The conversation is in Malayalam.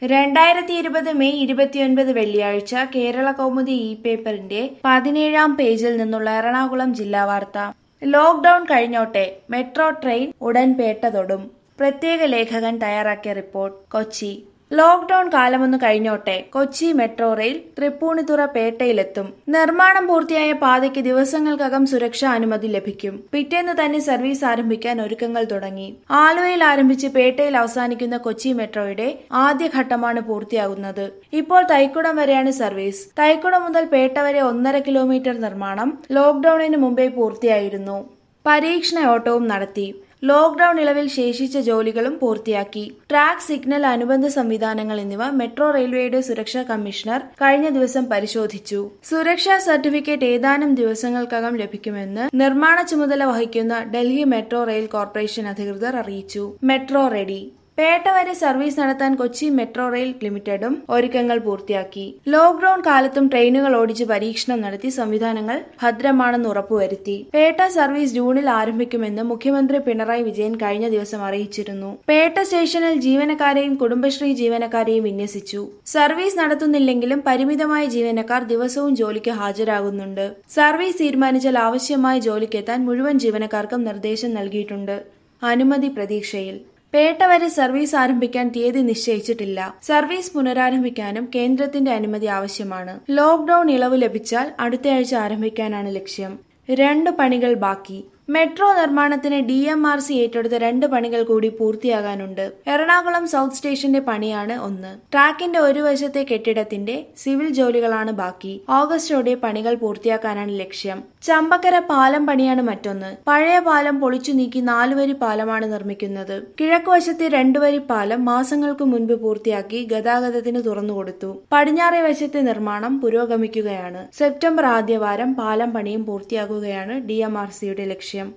രണ്ടായിരത്തി ഇരുപത് മെയ് ഇരുപത്തിയൊൻപത് വെള്ളിയാഴ്ച കേരള കൗമുദി ഇ പേപ്പറിന്റെ പതിനേഴാം പേജിൽ നിന്നുള്ള എറണാകുളം ജില്ലാ വാർത്ത ലോക്ഡൌൺ കഴിഞ്ഞോട്ടെ മെട്രോ ട്രെയിൻ ഉടൻ പേട്ട തൊടും പ്രത്യേക ലേഖകൻ തയ്യാറാക്കിയ റിപ്പോർട്ട് കൊച്ചി ലോക്ഡൌൺ കാലമൊന്ന് കഴിഞ്ഞോട്ടെ കൊച്ചി മെട്രോ റെയിൽ തൃപ്പൂണിത്തുറ പേട്ടയിലെത്തും നിർമ്മാണം പൂർത്തിയായ പാതയ്ക്ക് ദിവസങ്ങൾക്കകം സുരക്ഷാ അനുമതി ലഭിക്കും പിറ്റേന്ന് തന്നെ സർവീസ് ആരംഭിക്കാൻ ഒരുക്കങ്ങൾ തുടങ്ങി ആലുവയിൽ ആരംഭിച്ച് പേട്ടയിൽ അവസാനിക്കുന്ന കൊച്ചി മെട്രോയുടെ ആദ്യഘട്ടമാണ് പൂർത്തിയാകുന്നത് ഇപ്പോൾ തൈക്കുടം വരെയാണ് സർവീസ് തൈക്കുടം മുതൽ പേട്ട വരെ ഒന്നര കിലോമീറ്റർ നിർമ്മാണം ലോക്ഡൌണിന് മുമ്പേ പൂർത്തിയായിരുന്നു പരീക്ഷണ ഓട്ടവും നടത്തി ലോക്ഡൌൺ ഇളവിൽ ശേഷിച്ച ജോലികളും പൂർത്തിയാക്കി ട്രാക്ക് സിഗ്നൽ അനുബന്ധ സംവിധാനങ്ങൾ എന്നിവ മെട്രോ റെയിൽവേയുടെ സുരക്ഷാ കമ്മീഷണർ കഴിഞ്ഞ ദിവസം പരിശോധിച്ചു സുരക്ഷാ സർട്ടിഫിക്കറ്റ് ഏതാനും ദിവസങ്ങൾക്കകം ലഭിക്കുമെന്ന് നിർമ്മാണ ചുമതല വഹിക്കുന്ന ഡൽഹി മെട്രോ റെയിൽ കോർപ്പറേഷൻ അധികൃതർ അറിയിച്ചു മെട്രോ റെഡി പേട്ട വരെ സർവീസ് നടത്താൻ കൊച്ചി മെട്രോ റെയിൽ ലിമിറ്റഡും ഒരുക്കങ്ങൾ പൂർത്തിയാക്കി ലോക്ഡൌൺ കാലത്തും ട്രെയിനുകൾ ഓടിച്ച് പരീക്ഷണം നടത്തി സംവിധാനങ്ങൾ ഭദ്രമാണെന്ന് ഉറപ്പുവരുത്തി പേട്ട സർവീസ് ജൂണിൽ ആരംഭിക്കുമെന്ന് മുഖ്യമന്ത്രി പിണറായി വിജയൻ കഴിഞ്ഞ ദിവസം അറിയിച്ചിരുന്നു പേട്ട സ്റ്റേഷനിൽ ജീവനക്കാരെയും കുടുംബശ്രീ ജീവനക്കാരെയും വിന്യസിച്ചു സർവീസ് നടത്തുന്നില്ലെങ്കിലും പരിമിതമായ ജീവനക്കാർ ദിവസവും ജോലിക്ക് ഹാജരാകുന്നുണ്ട് സർവീസ് തീരുമാനിച്ചാൽ ആവശ്യമായ ജോലിക്കെത്താൻ മുഴുവൻ ജീവനക്കാർക്കും നിർദ്ദേശം നൽകിയിട്ടുണ്ട് അനുമതി പ്രതീക്ഷയിൽ പേട്ട വരെ സർവീസ് ആരംഭിക്കാൻ തീയതി നിശ്ചയിച്ചിട്ടില്ല സർവീസ് പുനരാരംഭിക്കാനും കേന്ദ്രത്തിന്റെ അനുമതി ആവശ്യമാണ് ലോക്ഡൌൺ ഇളവ് ലഭിച്ചാൽ അടുത്തയാഴ്ച ആരംഭിക്കാനാണ് ലക്ഷ്യം രണ്ട് പണികൾ ബാക്കി മെട്രോ നിർമ്മാണത്തിന് ഡി എം ആർ സി ഏറ്റെടുത്ത രണ്ട് പണികൾ കൂടി പൂർത്തിയാകാനുണ്ട് എറണാകുളം സൗത്ത് സ്റ്റേഷന്റെ പണിയാണ് ഒന്ന് ട്രാക്കിന്റെ ഒരു വശത്തെ കെട്ടിടത്തിന്റെ സിവിൽ ജോലികളാണ് ബാക്കി ഓഗസ്റ്റോടെ പണികൾ പൂർത്തിയാക്കാനാണ് ലക്ഷ്യം ചമ്പക്കര പാലം പണിയാണ് മറ്റൊന്ന് പഴയ പാലം പൊളിച്ചു നീക്കി നാലുവരി പാലമാണ് നിർമ്മിക്കുന്നത് കിഴക്കുവശത്തെ രണ്ടുവരി പാലം മാസങ്ങൾക്ക് മുൻപ് പൂർത്തിയാക്കി ഗതാഗതത്തിന് തുറന്നുകൊടുത്തു പടിഞ്ഞാറേ വശത്തെ നിർമ്മാണം പുരോഗമിക്കുകയാണ് സെപ്റ്റംബർ ആദ്യവാരം പാലം പണിയും പൂർത്തിയാക്കുകയാണ് ഡി എം ആർ സിയുടെ ലക്ഷ്യം